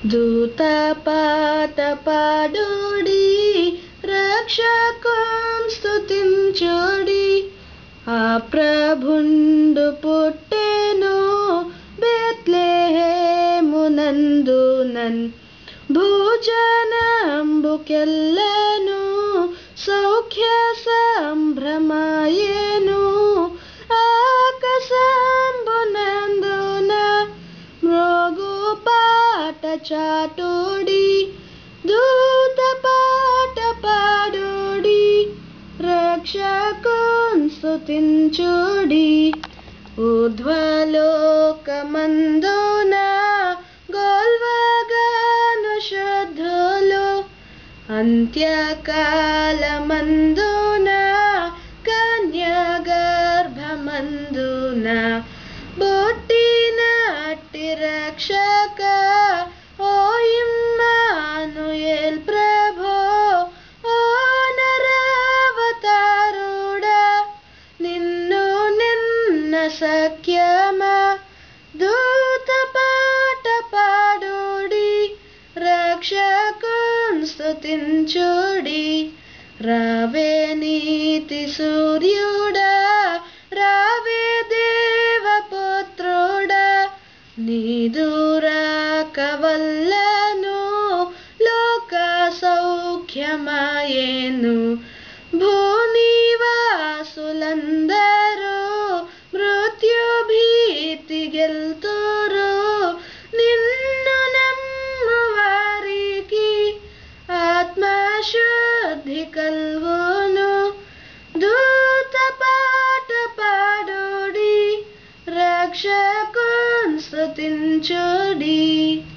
దూత పాట పాడుడి రక్షకం స్తుతించుడి ఆ ప్రభుండు పుట్టెను బెత్లెహేమునందునన్ భోజనంబుకెల్లను సౌఖ్య సంభ్రమాయేను ఆకాశంబునందున మృగు పాట చాటుడి దూత పాట పాడుడి రక్షకున్ స్తుతించుడి ఊర్ధ్వలోకమందున గోల్వగాను శుద్ధులు అంత్యకాలమందున కన్యగర్భమందున బొట్టినట్టి రక్షక ఓ ఇమ్మానుయేల్ ప్రభో ఓ నరవతారుడా నిన్ను నిన్న సఖ్యమా దూత పాట పాడుడి రక్షకున్ స్తుతించుడి రావే నీతి సూర్యుడా రావే దేవపుత్రుడా నీదురాక వల్లను లోక సౌఖ్యమాయేను భూనివాసులందరూ మృత్యు భీతి గెల్తురు నిన్ను నమ్ము వారికి ఆత్మశుద్ధి కల్వును దూత పాట పాడుడి రక్షకున్ స్తుతించుడి